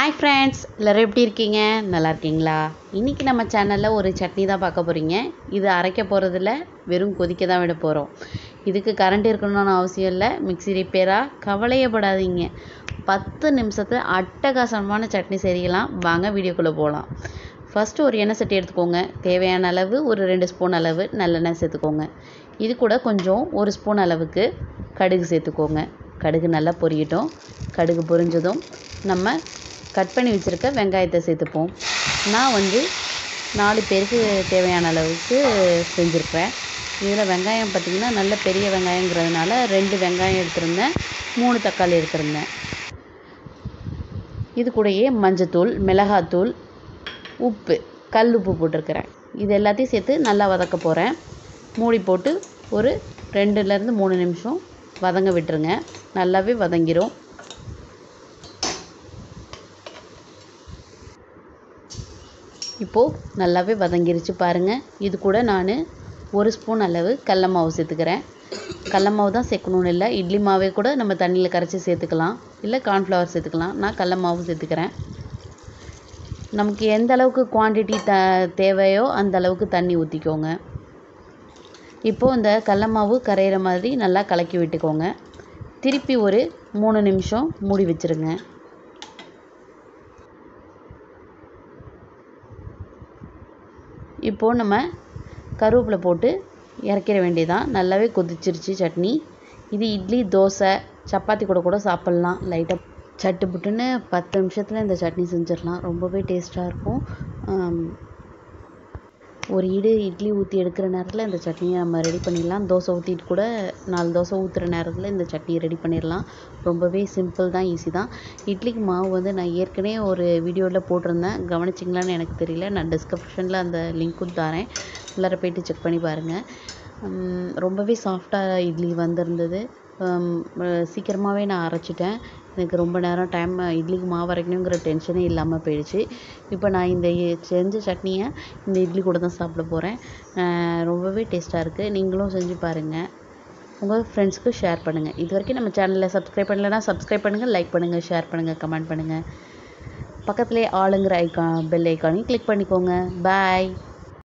hi friends எல்லோரும் எப்படி இருக்கீங்க நல்லா இருக்கீங்களா இன்றைக்கி நம்ம சேனலில் ஒரு சட்னி தான் பார்க்க போகிறீங்க இது அரைக்க போகிறதில்ல வெறும் கொதிக்க தான் விட போகிறோம் இதுக்கு கரண்ட் இருக்கணும்னு அவசியம் இல்லை மிக்ஸி ரிப்பேராக கவலையப்படாதீங்க பத்து நிமிஷத்தில் அட்டகாசமான சட்னி செய்யலாம் வாங்க வீடியோக்குள்ளே போகலாம் ஃபஸ்ட்டு ஒரு எண்ணெய் சட்டி எடுத்துக்கோங்க தேவையான அளவு ஒரு ரெண்டு ஸ்பூன் அளவு நல்லெண்ணெய் சேர்த்துக்கோங்க இது கூட கொஞ்சம் ஒரு ஸ்பூன் அளவுக்கு கடுகு சேர்த்துக்கோங்க கடுகு நல்லா பொரியட்டும் கடுகு பொரிஞ்சதும் நம்ம கட் பண்ணி வச்சுருக்க வெங்காயத்தை சேர்த்துப்போம் நான் வந்து நாலு பேருக்கு தேவையான அளவுக்கு செஞ்சுருப்பேன் இதில் வெங்காயம் பார்த்திங்கன்னா நல்ல பெரிய வெங்காயங்கிறதுனால ரெண்டு வெங்காயம் எடுத்திருந்தேன் மூணு தக்காளி எடுத்திருந்தேன் இது கூடயே மஞ்சத்தூள் மிளகாத்தூள் உப்பு கல் உப்பு போட்டிருக்கிறேன் இது எல்லாத்தையும் சேர்த்து நல்லா வதக்க போகிறேன் மூடி போட்டு ஒரு ரெண்டுலேருந்து மூணு நிமிஷம் வதங்க விட்டுருங்க நல்லாவே வதங்கிரும் இப்போது நல்லாவே வதங்கிருச்சு பாருங்கள் இது கூட நான் ஒரு ஸ்பூன் அளவு கடல மாவு சேர்த்துக்கிறேன் கடல மாவு தான் சேர்க்கணுன்னு இல்லை இட்லி மாவே கூட நம்ம தண்ணியில் கரைச்சி சேர்த்துக்கலாம் இல்லை கார்ன்ஃப்ளவர் சேர்த்துக்கலாம் நான் கடல மாவு சேர்த்துக்கிறேன் நமக்கு எந்த அளவுக்கு குவான்டிட்டி த தேவையோ அந்த அளவுக்கு தண்ணி ஊற்றிக்கோங்க இப்போது இந்த கடல மாவு கரையிற மாதிரி நல்லா கலக்கி விட்டுக்கோங்க திருப்பி ஒரு மூணு நிமிஷம் மூடி வச்சுருங்க இப்போது நம்ம கருவேப்பிலை போட்டு இறக்கிட வேண்டியதான் நல்லாவே கொதிச்சிருச்சு சட்னி இது இட்லி தோசை சப்பாத்தி கூட கூட சாப்பிட்லாம் லைட்டாக சட்டு புட்டுன்னு பத்து நிமிஷத்தில் இந்த சட்னி செஞ்சிடலாம் ரொம்பவே டேஸ்ட்டாக இருக்கும் ஒரு இடு இட்லி ஊற்றி எடுக்கிற நேரத்தில் இந்த சட்னியை நம்ம ரெடி பண்ணிடலாம் தோசை ஊற்றிட்டு கூட நாலு தோசை ஊற்றுற நேரத்தில் இந்த சட்னியை ரெடி பண்ணிடலாம் ரொம்பவே சிம்பிள் தான் ஈஸி தான் இட்லிக்கு மாவு வந்து நான் ஏற்கனவே ஒரு வீடியோவில் போட்டிருந்தேன் கவனிச்சிங்களான்னு எனக்கு தெரியல நான் டிஸ்கிரிப்ஷனில் அந்த லிங்க்கும் தரேன் உள்ளார போயிட்டு செக் பண்ணி பாருங்கள் ரொம்பவே சாஃப்டாக இட்லி வந்திருந்தது சீக்கிரமாகவே நான் அரைச்சிட்டேன் எனக்கு ரொம்ப நேரம் டைம் இட்லிக்கு மாவு அரைக்கணுங்கிற டென்ஷனே இல்லாமல் போயிடுச்சு இப்போ நான் இந்த செஞ்ச சட்னியை இந்த இட்லி கூட தான் சாப்பிட போகிறேன் ரொம்பவே டேஸ்ட்டாக இருக்குது நீங்களும் செஞ்சு பாருங்கள் உங்கள் ஃப்ரெண்ட்ஸ்க்கு ஷேர் பண்ணுங்கள் இது வரைக்கும் நம்ம சேனலில் சப்ஸ்கிரைப் பண்ணலைன்னா சப்ஸ்கிரைப் பண்ணுங்கள் லைக் பண்ணுங்கள் ஷேர் பண்ணுங்கள் கமெண்ட் பண்ணுங்கள் பக்கத்துலேயே ஆளுங்கிற ஐக்கான் பெல் ஐக்கானையும் கிளிக் பண்ணிக்கோங்க பாய்